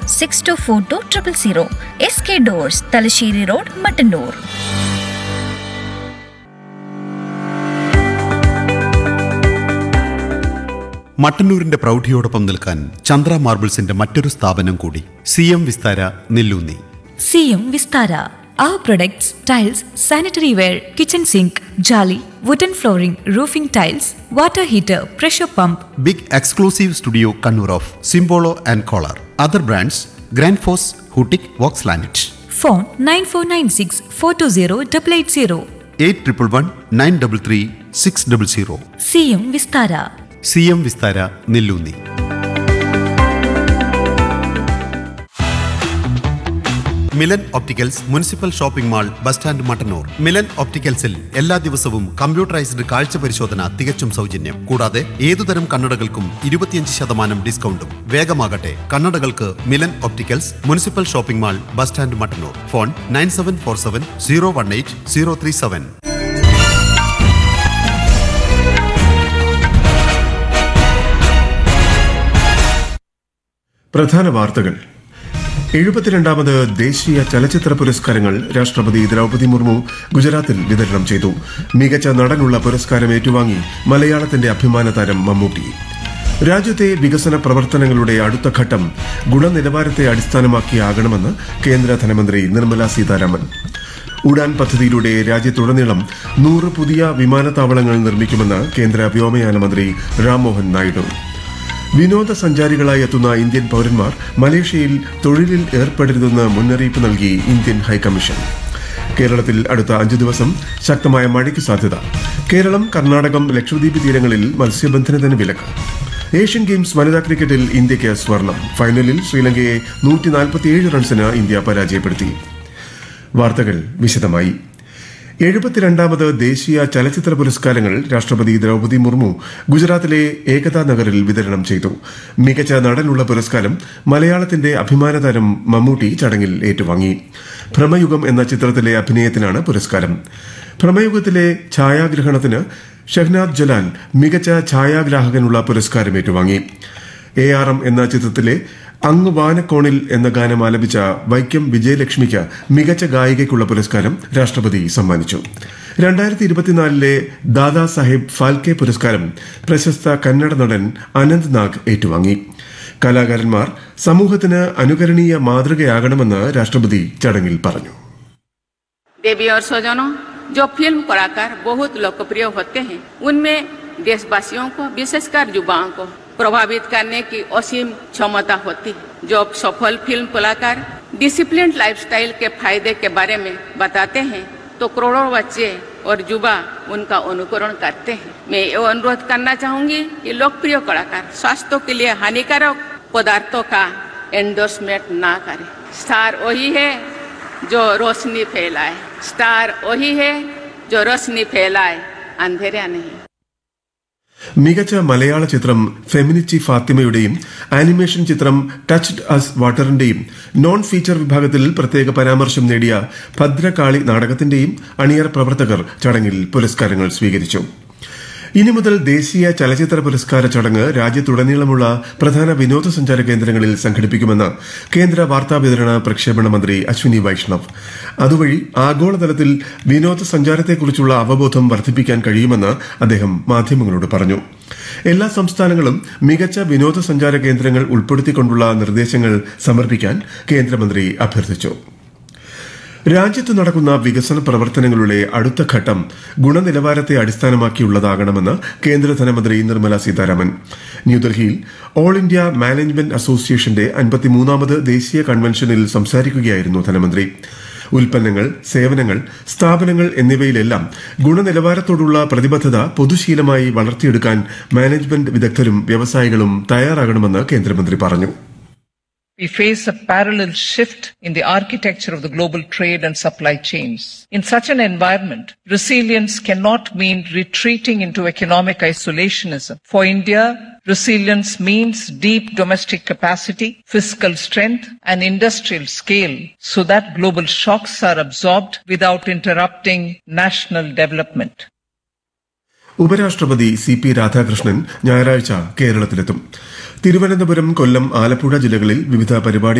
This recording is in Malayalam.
Six two four two triple zero S K doors Thalassery road Mattannur മട്ടന്നൂരിന്റെ പ്രൗഢിയോടൊപ്പം നിൽക്കാൻ ചന്ദ്ര മാർബിൾസിന്റെ മറ്റൊരു സ്ഥാപനം കൂടി സി എം വിസ്താര നെല്ലൂന്നി സിയും Vistara Our products, tiles, sanitary ware, kitchen sink, jolly, wooden flooring, roofing tiles, water heater, pressure pump, big exclusive studio Kannur of Simbolo and Kohler other brands grand ഫോസ് ഹൂട്ടിക് വോക്സ് ലാനറ്റ് phone 9496 420 880. Eight triple one nine double three six double zero സിയും Vistara C M Vistara Nelloonni Milan opticals municipal shopping mall bus stand Mattannur Milan ഒപ്റ്റിക്കൽസിൽ എല്ലാ ദിവസവും കമ്പ്യൂട്ടറൈസ്ഡ് കാഴ്ച പരിശോധന തികച്ചും സൗജന്യം കൂടാതെ ഏതുതരം കണ്ണടകൾക്കും ഇരുപത്തിയഞ്ച് ശതമാനം ഡിസ്കൗണ്ടും വേഗമാകട്ടെ കണ്ണടകൾക്ക് Milan opticals municipal shopping mall bus stand Mattannur phone nine seven four seven zero one eight zero three seven പ്രധാന വാർത്തകൾ എഴുപത്തിരണ്ടാമത് ദേശീയ ചലച്ചിത്ര പുരസ്കാരങ്ങൾ രാഷ്ട്രപതി ദ്രൗപദി മുർമു ഗുജറാത്തിൽ വിതരണം ചെയ്തു മികച്ച നടനുള്ള പുരസ്കാരം ഏറ്റുവാങ്ങി മലയാളത്തിന്റെ അഭിമാന താരം മമ്മൂട്ടി രാജ്യത്തെ വികസന പ്രവർത്തനങ്ങളുടെ അടുത്ത ഘട്ടം ഗുണനിലവാരത്തെ അടിസ്ഥാനമാക്കിയാകണമെന്ന് കേന്ദ്ര ധനമന്ത്രി നിർമ്മല സീതാരാമൻ ഉഡാൻ പദ്ധതിയിലൂടെ രാജ്യത്തുടനീളം നൂറ് പുതിയ വിമാനത്താവളങ്ങൾ നിർമ്മിക്കുമെന്ന് കേന്ദ്ര വ്യോമയാന മന്ത്രി രാംമോഹൻ നായിഡു വിനോദസഞ്ചാരികളായി എത്തുന്ന ഇന്ത്യൻ പൌരന്മാർ മലേഷ്യയിൽ തൊഴിലിൽ ഏർപ്പെടരുതെന്ന് മുന്നറിയിപ്പ് നൽകി ഇന്ത്യൻ ഹൈക്കമ്മീഷൻ കേരളത്തിൽ അടുത്ത അഞ്ചു ദിവസം ശക്തമായ മഴയ്ക്ക് സാധ്യത കേരളം കർണാടകം ലക്ഷദ്വീപ് തീരങ്ങളിൽ മത്സ്യബന്ധനത്തിന് വിലക്ക് ഏഷ്യൻ ഗെയിംസ് വനിതാ ക്രിക്കറ്റിൽ ഇന്ത്യയ്ക്ക് സ്വർണം ഫൈനലിൽ ശ്രീലങ്കയെ നൂറ്റി നാൽപ്പത്തിയേഴ് റൺസിന് ഇന്ത്യ പരാജയപ്പെടുത്തി വാർത്തകൾ വിശദമായി എഴുപത്തിരണ്ടാമത് ദേശീയ ചലച്ചിത്ര പുരസ്കാരങ്ങൾ രാഷ്ട്രപതി ദ്രൗപദി മുർമു ഗുജറാത്തിലെ ഏകതാ നഗറിൽ വിതരണം ചെയ്തു മികച്ച നടനുള്ള പുരസ്കാരം മലയാളത്തിന്റെ അഭിമാനതാരം മമ്മൂട്ടി ചടങ്ങിൽ ഏറ്റുവാങ്ങി ഭ്രമയുഗം എന്ന ചിത്രത്തിലെ അഭിനയത്തിനാണ് പുരസ്കാരം ഭ്രമയുഗത്തിലെ ഛായാഗ്രഹണത്തിന് ഷഹ്നാദ് ജലാൽ മികച്ച ഛായാഗ്രാഹകനുള്ള പുരസ്കാരം ഏറ്റുവാങ്ങി എ ആർ എം എന്ന ചിത്രത്തിലെ അങ്ങ് വാനക്കോണിൽ എന്ന ഗാനം ആലപിച്ച വൈക്കം വിജയലക്ഷ്മിക്ക് മികച്ച ഗായികയ്ക്കുള്ള പുരസ്കാരം രാഷ്ട്രപതി സമ്മാനിച്ചു രണ്ടായിരത്തി ഇരുപത്തിനാലിലെ ദാദാ സാഹിബ് ഫാൽക്കെ പുരസ്കാരം പ്രശസ്ത കന്നഡ നടൻ അനന്ത് നാഗ് ഏറ്റുവാങ്ങി കലാകാരന്മാർ സമൂഹത്തിന് അനുകരണീയ മാതൃകയാകണമെന്ന് രാഷ്ട്രപതി ചടങ്ങിൽ പറഞ്ഞു देवी और स्वजनों जो फिल्म कलाकार बहुत लोकप्रिय होते हैं उनमें देशवासियों को विशेषकर युवाओं को प्रभावित करने की असीम क्षमता होती है जो सफल फिल्म कलाकार डिसिप्लिन लाइफस्टाइल के फायदे के बारे में बताते हैं तो करोड़ों बच्चे और युवा उनका अनुकरण करते हैं मैं ये अनुरोध करना चाहूंगी कि लोकप्रिय कलाकार स्वास्थ्य के लिए हानिकारक पदार्थों का एंडोर्समेंट ना करें स्टार वही है जो रोशनी फैलाए स्टार वही है जो रोशनी फैलाए अंधेरा नहीं മികച്ച മലയാള ചിത്രം ഫെമിനിച്ചി ഫാത്തിമയുടെയും ആനിമേഷൻ ചിത്രം ടച്ച്ഡ് അസ് വാട്ടറിന്റെയും നോൺ ഫീച്ചർ വിഭാഗത്തിൽ പ്രത്യേക പരാമർശം നേടിയ ഭദ്രകാളി നാടകത്തിന്റെയും അണിയർ പ്രവർത്തകർ ചടങ്ങിൽ പുരസ്കാരങ്ങൾ സ്വീകരിച്ചു ഇനി മുതൽ ദേശീയ ചലച്ചിത്ര പുരസ്കാര ചടങ്ങ് രാജ്യത്തുടനീളമുള്ള പ്രധാന വിനോദസഞ്ചാര കേന്ദ്രങ്ങളിൽ സംഘടിപ്പിക്കുമെന്ന് കേന്ദ്ര വാർത്താവിതരണ പ്രക്ഷേപണ മന്ത്രി അശ്വിനി വൈഷ്ണവ് അതുവഴി ആഗോളതലത്തിൽ വിനോദസഞ്ചാരത്തെക്കുറിച്ചുള്ള അവബോധം വർദ്ധിപ്പിക്കാൻ കഴിയുമെന്ന് അദ്ദേഹം മാധ്യമങ്ങളോട് പറഞ്ഞു എല്ലാ സംസ്ഥാനങ്ങളും മികച്ച വിനോദസഞ്ചാര കേന്ദ്രങ്ങൾ ഉൾപ്പെടുത്തിക്കൊണ്ടുള്ള നിർദ്ദേശങ്ങൾ സമർപ്പിക്കാൻ കേന്ദ്രമന്ത്രി അഭ്യർത്ഥിച്ചു രാജ്യത്ത് നടക്കുന്ന വികസന പ്രവർത്തനങ്ങളുടെ അടുത്ത ഘട്ടം ഗുണനിലവാരത്തെ അടിസ്ഥാനമാക്കിയുള്ളതാകണമെന്ന് കേന്ദ്ര ധനമന്ത്രി നിർമ്മല സീതാരാമൻ ന്യൂഡൽഹിയിൽ ഓൾ ഇന്ത്യ മാനേജ്മെന്റ് അസോസിയേഷന്റെ അൻപത്തിമൂന്നാമത് ദേശീയ കൺവെൻഷനിൽ സംസാരിക്കുകയായിരുന്നു ധനമന്ത്രി ഉൽപ്പന്നങ്ങൾ സേവനങ്ങൾ സ്ഥാപനങ്ങൾ എന്നിവയിലെല്ലാം ഗുണനിലവാരത്തോടുള്ള പ്രതിബദ്ധത പൊതുശീലമായി വളർത്തിയെടുക്കാൻ മാനേജ്മെന്റ് വിദഗ്ധരും വ്യവസായികളും തയ്യാറാകണമെന്ന് കേന്ദ്രമന്ത്രി പറഞ്ഞു We face a parallel shift in the architecture of the global trade and supply chains. In such an environment, resilience cannot mean retreating into economic isolationism. For India, resilience means deep domestic capacity, fiscal strength, and industrial scale so that global shocks are absorbed without interrupting national development. ഉപരാഷ്ട്രപതി സി പി രാധാകൃഷ്ണൻ ഞായറാഴ്ച കേരളത്തിലെത്തും തിരുവനന്തപുരം കൊല്ലം ആലപ്പുഴ ജില്ലകളിൽ വിവിധ പരിപാടി